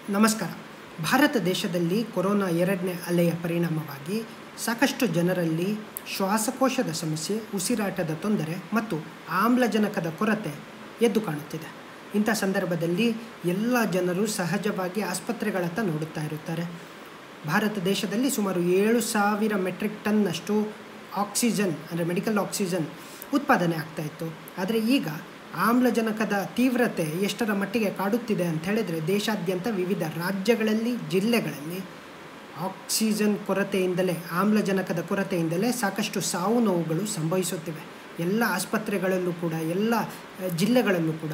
ನಮಸ್ಕಾರ ಭಾರತ ದೇಶದಲ್ಲಿ ಕೊರೋನಾ ಎರಡನೇ ಅಲೆಯ ಪರಿಣಾಮವಾಗಿ ಸಾಕಷ್ಟು ಜನರಲ್ಲಿ ಶ್ವಾಸಕೋಶದ ಸಮಸ್ಯೆ ಉಸಿರಾಟದ ತೊಂದರೆ ಮತ್ತು ಆಮ್ಲಜನಕದ ಕೊರತೆ ಎದ್ದು ಕಾಣುತ್ತಿದೆ ಇಂಥ ಸಂದರ್ಭದಲ್ಲಿ ಎಲ್ಲ ಜನರು ಸಹಜವಾಗಿ ಆಸ್ಪತ್ರೆಗಳತ್ತ ನೋಡುತ್ತಾ ಇರುತ್ತಾರೆ ಭಾರತ ದೇಶದಲ್ಲಿ ಸುಮಾರು ಏಳು ಸಾವಿರ ಮೆಟ್ರಿಕ್ ಟನ್ನಷ್ಟು ಆಕ್ಸಿಜನ್ ಅಂದರೆ ಮೆಡಿಕಲ್ ಆಕ್ಸಿಜನ್ ಉತ್ಪಾದನೆ ಆಗ್ತಾ ಇತ್ತು ಆದರೆ ಈಗ ಆಮ್ಲಜನಕದ ತೀವ್ರತೆ ಎಷ್ಟರ ಮಟ್ಟಿಗೆ ಕಾಡುತ್ತಿದೆ ಅಂತ ಹೇಳಿದರೆ ದೇಶಾದ್ಯಂತ ವಿವಿಧ ರಾಜ್ಯಗಳಲ್ಲಿ ಜಿಲ್ಲೆಗಳಲ್ಲಿ ಆಕ್ಸಿಜನ್ ಕೊರತೆಯಿಂದಲೇ ಆಮ್ಲಜನಕದ ಕೊರತೆಯಿಂದಲೇ ಸಾಕಷ್ಟು ಸಾವು ನೋವುಗಳು ಸಂಭವಿಸುತ್ತಿವೆ ಎಲ್ಲ ಆಸ್ಪತ್ರೆಗಳಲ್ಲೂ ಕೂಡ ಎಲ್ಲ ಅ, ಜಿಲ್ಲೆಗಳಲ್ಲೂ ಕೂಡ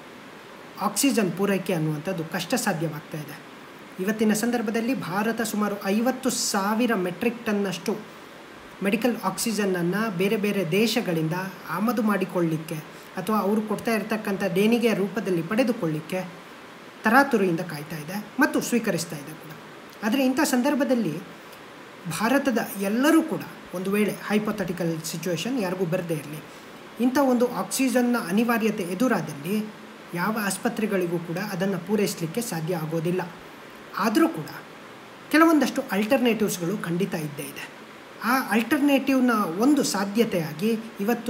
ಆಕ್ಸಿಜನ್ ಪೂರೈಕೆ ಅನ್ನುವಂಥದ್ದು ಕಷ್ಟ ಸಾಧ್ಯವಾಗ್ತಾ ಇದೆ ಇವತ್ತಿನ ಸಂದರ್ಭದಲ್ಲಿ ಭಾರತ ಸುಮಾರು ಐವತ್ತು ಸಾವಿರ ಮೆಟ್ರಿಕ್ ಟನ್ನಷ್ಟು ಮೆಡಿಕಲ್ ಆಕ್ಸಿಜನ್ನನ್ನು ಬೇರೆ ಬೇರೆ ದೇಶಗಳಿಂದ ಆಮದು ಮಾಡಿಕೊಳ್ಳಿಕ್ಕೆ ಅಥವಾ ಅವರು ಕೊಡ್ತಾ ಇರತಕ್ಕಂಥ ದೇಣಿಗೆಯ ರೂಪದಲ್ಲಿ ಪಡೆದುಕೊಳ್ಳಿಕ್ಕೆ ತರಾತುರಿಯಿಂದ ಕಾಯ್ತಾ ಇದೆ ಮತ್ತು ಸ್ವೀಕರಿಸ್ತಾ ಇದೆ ಕೂಡ ಆದರೆ ಇಂಥ ಸಂದರ್ಭದಲ್ಲಿ ಭಾರತದ ಎಲ್ಲರೂ ಕೂಡ ಒಂದು ವೇಳೆ ಹೈಪೋಥಟಿಕಲ್ ಸಿಚುವೇಶನ್ ಯಾರಿಗೂ ಬರದೇ ಇರಲಿ ಇಂಥ ಒಂದು ಆಕ್ಸಿಜನ್ನ ಅನಿವಾರ್ಯತೆ ಎದುರಾದಲ್ಲಿ ಯಾವ ಆಸ್ಪತ್ರೆಗಳಿಗೂ ಕೂಡ ಅದನ್ನು ಪೂರೈಸಲಿಕ್ಕೆ ಸಾಧ್ಯ ಆಗೋದಿಲ್ಲ ಆದರೂ ಕೂಡ ಕೆಲವೊಂದಷ್ಟು ಅಲ್ಟರ್ನೇಟಿವ್ಸ್ಗಳು ಖಂಡಿತ ಇದ್ದೇ ಇದೆ ಆ ಅಲ್ಟರ್ನೇಟಿವ್ನ ಒಂದು ಸಾಧ್ಯತೆಯಾಗಿ ಇವತ್ತು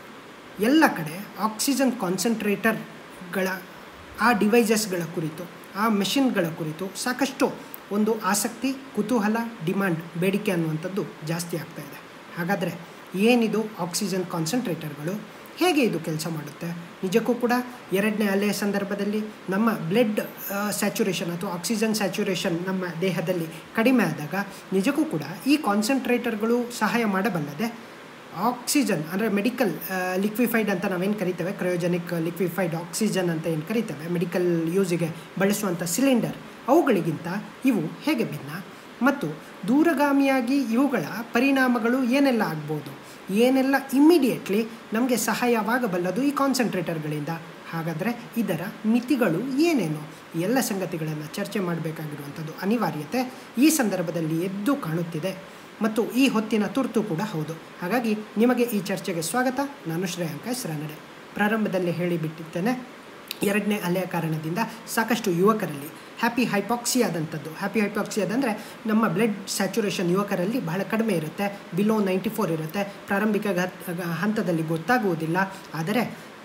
ಎಲ್ಲ ಕಡೆ ಆಕ್ಸಿಜನ್ ಕಾನ್ಸಂಟ್ರೇಟರ್ಗಳ ಆ ಡಿವೈಸಸ್ಗಳ ಕುರಿತು ಆ ಮೆಷಿನ್ಗಳ ಕುರಿತು ಸಾಕಷ್ಟು ಒಂದು ಆಸಕ್ತಿ ಕುತೂಹಲ ಡಿಮ್ಯಾಂಡ್ ಬೇಡಿಕೆ ಅನ್ನುವಂಥದ್ದು ಜಾಸ್ತಿ ಆಗ್ತಾ ಇದೆ ಹಾಗಾದರೆ ಏನಿದು ಆಕ್ಸಿಜನ್ ಕಾನ್ಸಂಟ್ರೇಟರ್ಗಳು ಹೇಗೆ ಇದು ಕೆಲಸ ಮಾಡುತ್ತೆ ನಿಜಕ್ಕೂ ಕೂಡ ಎರಡನೇ ಅಲೆಯ ಸಂದರ್ಭದಲ್ಲಿ ನಮ್ಮ ಬ್ಲಡ್ ಸ್ಯಾಚುರೇಷನ್ ಅಥವಾ ಆಕ್ಸಿಜನ್ ಸ್ಯಾಚುರೇಷನ್ ನಮ್ಮ ದೇಹದಲ್ಲಿ ಕಡಿಮೆ ಆದಾಗ ನಿಜಕ್ಕೂ ಕೂಡ ಈ ಕಾನ್ಸಂಟ್ರೇಟರ್ಗಳು ಸಹಾಯ ಮಾಡಬಲ್ಲದೆ ಆಕ್ಸಿಜನ್ ಅಂದರೆ ಮೆಡಿಕಲ್ ಲಿಕ್ವಿಫೈಡ್ ಅಂತ ನಾವೇನು ಕರಿತೇವೆ ಕ್ರಯೋಜನಿಕ್ ಲಿಕ್ವಿಫೈಡ್ ಆಕ್ಸಿಜನ್ ಅಂತ ಏನು ಕರಿತೇವೆ ಮೆಡಿಕಲ್ ಯೂಸಿಗೆ ಬಳಸುವಂಥ ಸಿಲಿಂಡರ್ ಅವುಗಳಿಗಿಂತ ಇವು ಹೇಗೆ ಭಿನ್ನ ಮತ್ತು ದೂರಗಾಮಿಯಾಗಿ ಇವುಗಳ ಪರಿಣಾಮಗಳು ಏನೆಲ್ಲ ಆಗ್ಬೋದು ಏನೆಲ್ಲ ಇಮ್ಮಿಡಿಯೇಟ್ಲಿ ನಮಗೆ ಸಹಾಯವಾಗಬಲ್ಲದು ಈ ಕಾನ್ಸಂಟ್ರೇಟರ್ಗಳಿಂದ ಹಾಗಾದರೆ ಇದರ ಮಿತಿಗಳು ಏನೇನು ಈ ಎಲ್ಲ ಸಂಗತಿಗಳನ್ನು ಚರ್ಚೆ ಮಾಡಬೇಕಾಗಿರುವಂಥದ್ದು ಅನಿವಾರ್ಯತೆ ಈ ಸಂದರ್ಭದಲ್ಲಿ ಎದ್ದು ಕಾಣುತ್ತಿದೆ ಮತ್ತು ಈ ಹೊತ್ತಿನ ತುರ್ತು ಕೂಡ ಹೌದು ಹಾಗಾಗಿ ನಿಮಗೆ ಈ ಚರ್ಚೆಗೆ ಸ್ವಾಗತ ನಾನು ಶ್ರೇಯಾಂಕ ಹೆಸರನಡೆ ಪ್ರಾರಂಭದಲ್ಲಿ ಹೇಳಿಬಿಟ್ಟಿದ್ದೇನೆ ಎರಡನೇ ಅಲೆಯ ಕಾರಣದಿಂದ ಸಾಕಷ್ಟು ಯುವಕರಲ್ಲಿ ಹ್ಯಾಪಿ ಹೈಪಾಕ್ಸಿಯಾದಂಥದ್ದು ಹ್ಯಾಪಿ ಹೈಪಾಕ್ಸಿಯಾದಂದರೆ ನಮ್ಮ ಬ್ಲಡ್ ಸ್ಯಾಚುರೇಷನ್ ಯುವಕರಲ್ಲಿ ಬಹಳ ಕಡಿಮೆ ಇರುತ್ತೆ ಬಿಲೋ ನೈಂಟಿ ಫೋರ್ ಇರುತ್ತೆ ಪ್ರಾರಂಭಿಕ ಘ- ಹಂತದಲ್ಲಿ ಗೊತ್ತಾಗುವುದಿಲ್ಲ ಆದರೆ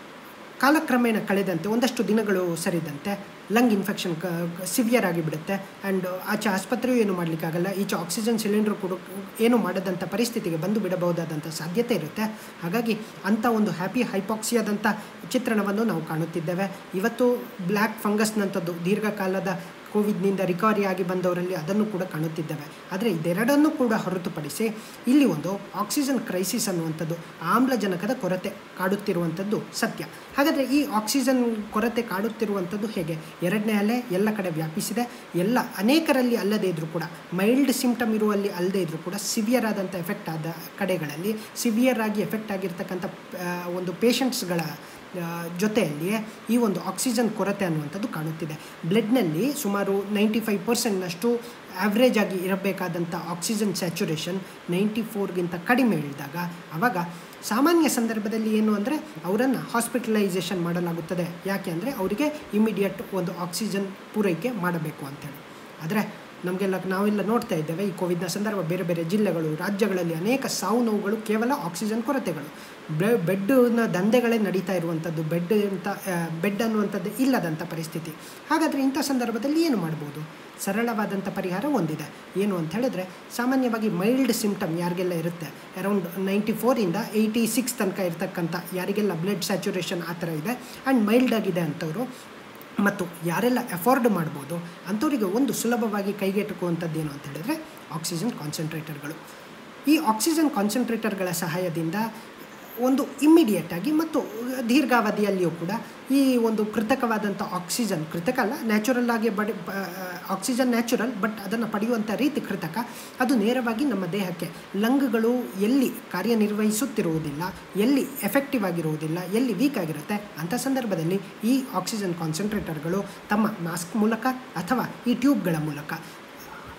ಕಾಲಕ್ರಮೇಣ ಕಳೆದಂತೆ ಒಂದಷ್ಟು ದಿನಗಳು ಸರಿದಂತೆ ಲಂಗ್ ಇನ್ಫೆಕ್ಷನ್ ಕ ಸಿವಿಯರ್ ಆಗಿಬಿಡುತ್ತೆ ಆ್ಯಂಡ್ ಆಚೆ ಆಸ್ಪತ್ರೆಯೂ ಏನು ಮಾಡಲಿಕ್ಕಾಗಲ್ಲ ಈಚೆ ಆಕ್ಸಿಜನ್ ಸಿಲಿಂಡರ್ ಕೂಡ ಏನು ಮಾಡದಂಥ ಪರಿಸ್ಥಿತಿಗೆ ಬಂದು ಬಿಡಬಹುದಾದಂಥ ಸಾಧ್ಯತೆ ಇರುತ್ತೆ ಹಾಗಾಗಿ ಅಂಥ ಒಂದು ಹ್ಯಾಪಿ ಹೈಪಾಕ್ಸಿಯಾದಂಥ ಚಿತ್ರಣವನ್ನು ನಾವು ಕಾಣುತ್ತಿದ್ದೇವೆ ಇವತ್ತು ಬ್ಲ್ಯಾಕ್ ಫಂಗಸ್ನಂಥದ್ದು ದೀರ್ಘಕಾಲದ ಕೋವಿಡ್ನಿಂದ ರಿಕವರಿ ಆಗಿ ಬಂದವರಲ್ಲಿ ಅದನ್ನು ಕೂಡ ಕಾಣುತ್ತಿದ್ದೇವೆ ಆದರೆ ಇದೆರಡನ್ನೂ ಕೂಡ ಹೊರತುಪಡಿಸಿ ಇಲ್ಲಿ ಒಂದು ಆಕ್ಸಿಜನ್ ಕ್ರೈಸಿಸ್ ಅನ್ನುವಂಥದ್ದು ಆಮ್ಲಜನಕದ ಕೊರತೆ ಕಾಡುತ್ತಿರುವಂಥದ್ದು ಸತ್ಯ ಹಾಗಾದರೆ ಈ ಆಕ್ಸಿಜನ್ ಕೊರತೆ ಕಾಡುತ್ತಿರುವಂಥದ್ದು ಹೇಗೆ ಎರಡನೇ ಅಲೆ ಎಲ್ಲ ಕಡೆ ವ್ಯಾಪಿಸಿದೆ ಎಲ್ಲ ಅನೇಕರಲ್ಲಿ ಅಲ್ಲದೇ ಇದ್ದರೂ ಕೂಡ ಮೈಲ್ಡ್ ಸಿಂಪ್ಟಮ್ ಇರುವಲ್ಲಿ ಅಲ್ಲದೇ ಇದ್ದರೂ ಕೂಡ ಸಿವಿಯರ್ ಆದಂಥ ಎಫೆಕ್ಟ್ ಆದ ಕಡೆಗಳಲ್ಲಿ ಸಿವಿಯರ್ ಆಗಿ ಎಫೆಕ್ಟ್ ಆಗಿರ್ತಕ್ಕಂಥ ಆ, ಒಂದು ಪೇಷಂಟ್ಸ್ಗಳ ಆ, ಜೊತೆಯಲ್ಲಿಯೇ ಈ ಒಂದು ಆಕ್ಸಿಜನ್ ಕೊರತೆ ಅನ್ನುವಂಥದ್ದು ಕಾಣುತ್ತಿದೆ ಬ್ಲಡ್ನಲ್ಲಿ ಸುಮಾರು ನೈಂಟಿ ಫೈವ್ ಪರ್ಸೆಂಟ್ನಷ್ಟು ಆವ್ರೇಜ್ ಆಗಿ ಇರಬೇಕಾದಂಥ ಆಕ್ಸಿಜನ್ ಸ್ಯಾಚುರೇಷನ್ ನೈಂಟಿ ಫೋರ್ಗಿಂತ ಕಡಿಮೆ ಇಳಿದಾಗ ಆವಾಗ ಸಾಮಾನ್ಯ ಸಂದರ್ಭದಲ್ಲಿ ಏನು ಅಂದರೆ ಅವರನ್ನು ಹಾಸ್ಪಿಟಲೈಸೇಷನ್ ಮಾಡಲಾಗುತ್ತದೆ ಯಾಕೆ ಅಂದರೆ ಅವರಿಗೆ ಇಮಿಡಿಯೇಟ್ ಒಂದು ಆಕ್ಸಿಜನ್ ಪೂರೈಕೆ ಮಾಡಬೇಕು ಅಂತೇಳಿ ಆದರೆ ನಮಗೆಲ್ಲ ನಾವೆಲ್ಲ ನೋಡ್ತಾ ಇದ್ದೇವೆ ಈ ಕೋವಿಡ್ನ ಸಂದರ್ಭ ಬೇರೆ ಬೇರೆ ಜಿಲ್ಲೆಗಳು ರಾಜ್ಯಗಳಲ್ಲಿ ಅನೇಕ ಸಾವು ನೋವುಗಳು ಕೇವಲ ಆಕ್ಸಿಜನ್ ಕೊರತೆಗಳು ಬೆ ಬೆಡ್ನ ದಂಧೆಗಳೇ ನಡೀತಾ ಇರುವಂಥದ್ದು ಬೆಡ್ ಅಂತ ಬೆಡ್ ಅನ್ನುವಂಥದ್ದು ಇಲ್ಲದಂಥ ಪರಿಸ್ಥಿತಿ ಹಾಗಾದರೆ ಇಂಥ ಸಂದರ್ಭದಲ್ಲಿ ಏನು ಮಾಡ್ಬೋದು ಸರಳವಾದಂಥ ಪರಿಹಾರ ಒಂದಿದೆ ಏನು ಅಂತ ಹೇಳಿದ್ರೆ ಸಾಮಾನ್ಯವಾಗಿ ಮೈಲ್ಡ್ ಸಿಂಪ್ಟಮ್ ಯಾರಿಗೆಲ್ಲ ಇರುತ್ತೆ ಅರೌಂಡ್ ನೈಂಟಿ ಫೋರಿಂದ ಏಯ್ಟಿ ಸಿಕ್ಸ್ ತನಕ ಇರ್ತಕ್ಕಂಥ ಯಾರಿಗೆಲ್ಲ ಬ್ಲಡ್ ಸ್ಯಾಚುರೇಷನ್ ಆ ಥರ ಇದೆ ಆ್ಯಂಡ್ ಮೈಲ್ಡ್ ಆಗಿದೆ ಅಂಥವ್ರು ಮತ್ತು ಯಾರೆಲ್ಲ ಅಫೋರ್ಡ್ ಮಾಡ್ಬೋದು ಅಂಥವರಿಗೆ ಒಂದು ಸುಲಭವಾಗಿ ಕೈಗೆಟುಕುವಂಥದ್ದು ಏನು ಅಂತ ಹೇಳಿದ್ರೆ ಆಕ್ಸಿಜನ್ ಕಾನ್ಸಂಟ್ರೇಟರ್ಗಳು ಈ ಆಕ್ಸಿಜನ್ ಕಾನ್ಸಂಟ್ರೇಟರ್ಗಳ ಸಹಾಯದಿಂದ ಒಂದು ಇಮ್ಮಿಡಿಯೇಟ್ ಆಗಿ ಮತ್ತು ದೀರ್ಘಾವಧಿಯಲ್ಲಿಯೂ ಕೂಡ ಈ ಒಂದು ಕೃತಕವಾದಂಥ ಆಕ್ಸಿಜನ್ ಕೃತಕ ಅಲ್ಲ ನ್ಯಾಚುರಲ್ ಆಗಿ ಬಡಿ ಆಕ್ಸಿಜನ್ ನ್ಯಾಚುರಲ್ ಬಟ್ ಅದನ್ನು ಪಡೆಯುವಂಥ ರೀತಿ ಕೃತಕ ಅದು ನೇರವಾಗಿ ನಮ್ಮ ದೇಹಕ್ಕೆ ಲಂಗ್ಗಳು ಎಲ್ಲಿ ಕಾರ್ಯನಿರ್ವಹಿಸುತ್ತಿರುವುದಿಲ್ಲ ಎಲ್ಲಿ ಎಫೆಕ್ಟಿವ್ ಆಗಿರುವುದಿಲ್ಲ ಎಲ್ಲಿ ವೀಕ್ ಆಗಿರುತ್ತೆ ಅಂಥ ಸಂದರ್ಭದಲ್ಲಿ ಈ ಆಕ್ಸಿಜನ್ ಕಾನ್ಸಂಟ್ರೇಟರ್ಗಳು ತಮ್ಮ ಮಾಸ್ಕ್ ಮೂಲಕ ಅಥವಾ ಈ ಟ್ಯೂಬ್ಗಳ ಮೂಲಕ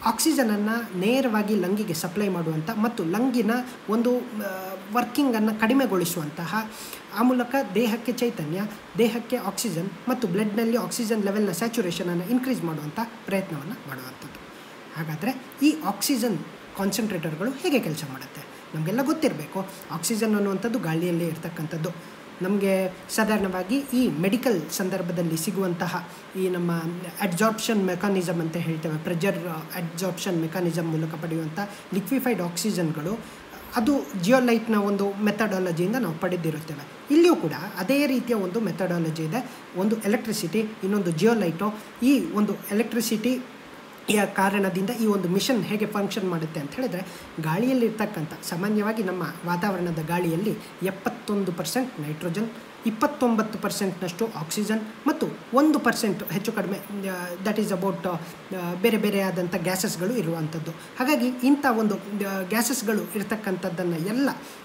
ಆಕ್ಸಿಜನನ್ನು ನೇರವಾಗಿ ಲಂಗಿಗೆ ಸಪ್ಲೈ ಮಾಡುವಂಥ ಮತ್ತು ಲಂಗಿನ ಒಂದು ವರ್ಕಿಂಗನ್ನು ಕಡಿಮೆಗೊಳಿಸುವಂತಹ ಆ ಮೂಲಕ ದೇಹಕ್ಕೆ ಚೈತನ್ಯ ದೇಹಕ್ಕೆ ಆಕ್ಸಿಜನ್ ಮತ್ತು ಬ್ಲಡ್ನಲ್ಲಿ ಆಕ್ಸಿಜನ್ ಲೆವೆಲ್ನ ಸ್ಯಾಚುರೇಷನನ್ನು ಇನ್ಕ್ರೀಸ್ ಮಾಡುವಂಥ ಪ್ರಯತ್ನವನ್ನು ಮಾಡುವಂಥದ್ದು ಹಾಗಾದರೆ ಈ ಆಕ್ಸಿಜನ್ ಕಾನ್ಸಂಟ್ರೇಟರ್ಗಳು ಹೇಗೆ ಕೆಲಸ ಮಾಡುತ್ತೆ ನಮಗೆಲ್ಲ ಗೊತ್ತಿರಬೇಕು ಆಕ್ಸಿಜನ್ ಅನ್ನುವಂಥದ್ದು ಗಾಳಿಯಲ್ಲೇ ಇರ್ತಕ್ಕಂಥದ್ದು ನಮಗೆ ಸಾಧಾರಣವಾಗಿ ಈ ಮೆಡಿಕಲ್ ಸಂದರ್ಭದಲ್ಲಿ ಸಿಗುವಂತಹ ಈ ನಮ್ಮ ಅಡ್ಸಾರ್ಪ್ಷನ್ ಮೆಕಾನಿಸಮ್ ಅಂತ ಹೇಳ್ತೇವೆ ಪ್ರೆಜರ್ ಅಡ್ಸಾರ್ಪ್ಷನ್ ಮೆಕಾನಿಸಮ್ ಮೂಲಕ ಪಡೆಯುವಂಥ ಲಿಕ್ವಿಫೈಡ್ ಆಕ್ಸಿಜನ್ಗಳು ಅದು ಜಿಯೋಲೈಟ್ನ ಒಂದು ಮೆಥಡಾಲಜಿಯಿಂದ ನಾವು ಪಡೆದಿರುತ್ತೇವೆ ಇಲ್ಲಿಯೂ ಕೂಡ ಅದೇ ರೀತಿಯ ಒಂದು ಮೆಥಡಾಲಜಿ ಇದೆ ಒಂದು ಎಲೆಕ್ಟ್ರಿಸಿಟಿ ಇನ್ನೊಂದು ಜಿಯೋಲೈಟು ಈ ಒಂದು ಎಲೆಕ್ಟ್ರಿಸಿಟಿ ಯ ಕಾರಣದಿಂದ ಈ ಒಂದು ಮಿಷನ್ ಹೇಗೆ ಫಂಕ್ಷನ್ ಮಾಡುತ್ತೆ ಅಂತ ಹೇಳಿದ್ರೆ ಗಾಳಿಯಲ್ಲಿರ್ತಕ್ಕಂಥ ಸಾಮಾನ್ಯವಾಗಿ ನಮ್ಮ ವಾತಾವರಣದ ಗಾಳಿಯಲ್ಲಿ ಎಪ್ಪತ್ತೊಂದು ಪರ್ಸೆಂಟ್ ನೈಟ್ರೋಜನ್ ಇಪ್ಪತ್ತೊಂಬತ್ತು ಪರ್ಸೆಂಟ್ನಷ್ಟು ಆಕ್ಸಿಜನ್ ಮತ್ತು ಒಂದು ಪರ್ಸೆಂಟ್ ಹೆಚ್ಚು ಕಡಿಮೆ ದಟ್ ಈಸ್ ಅಬೌಟ್ ಬೇರೆ ಬೇರೆಯಾದಂಥ ಗ್ಯಾಸಸ್ಗಳು ಇರುವಂಥದ್ದು ಹಾಗಾಗಿ ಇಂಥ ಒಂದು ಗ್ಯಾಸಸ್ಗಳು ಇರತಕ್ಕಂಥದ್ದನ್ನು ಎಲ್ಲ